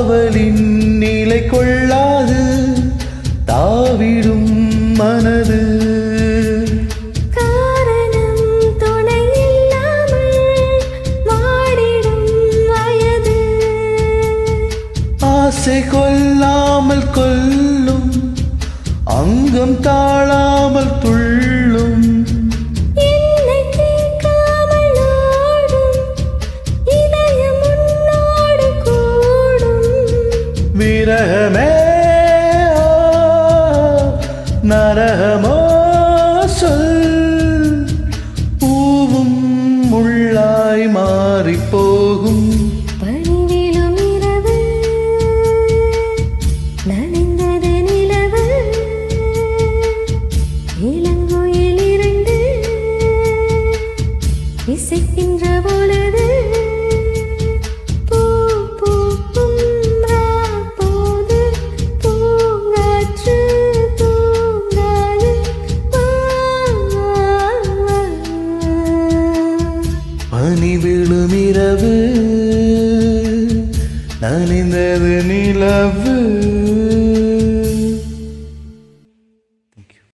காவலின் நிலை கொள்ளாது தாவிடும் மனது காரணம் துணை இல்லாமல் வாடிடும் வயது ஆசை கொல்லாமல் கொல்லும் அங்கம் தாழாமல் துள்ளும் என்னை கேட்காமல் ஓடும் இதயம் உன்னோடு கூடும் விரகமே நரகமோ சொல் பூவும் முள்ளாய் மாறிப் போகும் பணிவிலும் இரவு நனைந்தது நிலவு இளங்குயில் இரண்டு இசைக்கின்ற பொழுது பூ பூக்கும் ராப்போது பூங்காற்று தூங்காது வா, வா. பனி விழும் இரவு நனைந்தது நிலவு